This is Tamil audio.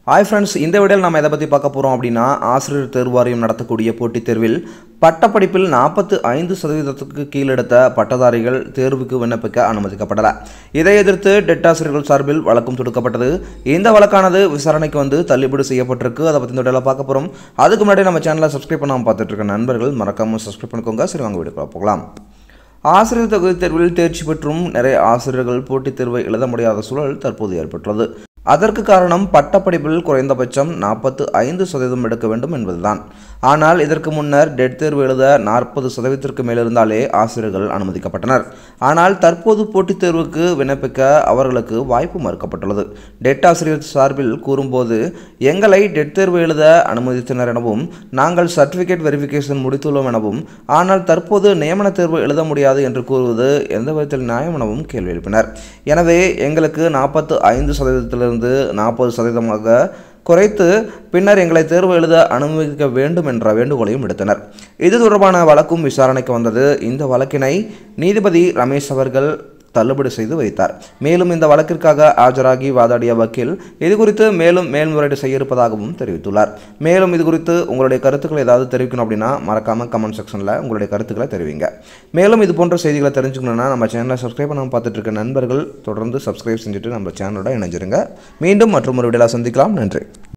ஹாய் ஃப்ரெண்ட்ஸ் இந்த வீடியோவில் நம்ம எதை பற்றி பார்க்க போகிறோம் அப்படின்னா ஆசிரியர் தேர்வு வாரியம் நடத்தக்கூடிய போட்டித் தேர்வில் பட்டப்படிப்பில் நாற்பத்து ஐந்து சதவீதத்துக்கு கீழெடுத்த பட்டதாரிகள் தேர்வுக்கு விண்ணப்பிக்க அனுமதிக்கப்படல இதை எதிர்த்து டெட் ஆசிரியர்கள் சார்பில் வழக்கும் தொடுக்கப்பட்டது இந்த வழக்கானது விசாரணைக்கு வந்து தள்ளுபடி செய்யப்பட்டிருக்கு அதை பற்றி இந்த வீடியோவில் பார்க்க போகிறோம் அதுக்கு முன்னாடி நம்ம சேனலை சப்ஸ்கிரைப் பண்ணாமல் பார்த்துட்டு இருக்க நண்பர்கள் மறக்காமல் சப்ஸ்கிரைப் பண்ணிக்கோங்க சரி வாங்க வீடியோக்குள்ள போகலாம் ஆசிரியர் தகுதி தேர்வில் தேர்ச்சி பெற்றும் நிறைய ஆசிரியர்கள் போட்டித் தேர்வை எழுத முடியாத சூழல் தற்போது ஏற்பட்டுள்ளது அதற்கு காரணம் பட்டப்படிப்பில் குறைந்தபட்சம் நாற்பத்து ஐந்து சதவீதம் எடுக்க வேண்டும் என்பதுதான் ஆனால் இதற்கு முன்னர் டெட் தேர்வு எழுத நாற்பது சதவீதத்திற்கு மேல் இருந்தாலே ஆசிரியர்கள் அனுமதிக்கப்பட்டனர் ஆனால் தற்போது போட்டித் தேர்வுக்கு விண்ணப்பிக்க அவர்களுக்கு வாய்ப்பு மறுக்கப்பட்டுள்ளது டெட் ஆசிரியர் சார்பில் கூறும்போது எங்களை டெட் தேர்வு எழுத அனுமதித்தனர் எனவும் நாங்கள் சர்டிஃபிகேட் வெரிஃபிகேஷன் முடித்துள்ளோம் எனவும் ஆனால் தற்போது நியமன தேர்வு எழுத முடியாது என்று கூறுவது எந்த விதத்தில் நியாயம் எனவும் கேள்வி எழுப்பினர் எனவே எங்களுக்கு நாற்பத்து ஐந்து சதவீதத்திலிருந்து நாற்பது சதவீதமாக குறைத்து பின்னர் எங்களை தேர்வு எழுத அனுமதிக்க வேண்டும் என்ற வேண்டுகோளையும் விடுத்தனர் இது தொடர்பான வழக்கும் விசாரணைக்கு வந்தது இந்த வழக்கினை நீதிபதி ரமேஷ் அவர்கள் தள்ளுபடி செய்து வைத்தார் மேலும் இந்த வழக்கிற்காக ஆஜராகி வாதாடிய வக்கீல் இது குறித்து மேலும் மேல்முறையீடு செய்ய இருப்பதாகவும் தெரிவித்துள்ளார் மேலும் இது குறித்து உங்களுடைய கருத்துக்களை ஏதாவது தெரிவிக்கணும் அப்படின்னா மறக்காமல் கமெண்ட் செக்ஷனில் உங்களுடைய கருத்துக்களை தெரிவிங்க மேலும் இது போன்ற செய்திகளை தெரிஞ்சுக்கணும்னா நம்ம சேனலை சப்ஸ்கிரைப் பண்ணாமல் பார்த்துட்டு இருக்க நண்பர்கள் தொடர்ந்து சப்ஸ்கிரைப் செஞ்சுட்டு நம்ம சேனலோட இணைஞ்சிருங்க மீண்டும் மற்றும் ஒரு வீடியோவில் சந்திக்கலாம் நன்றி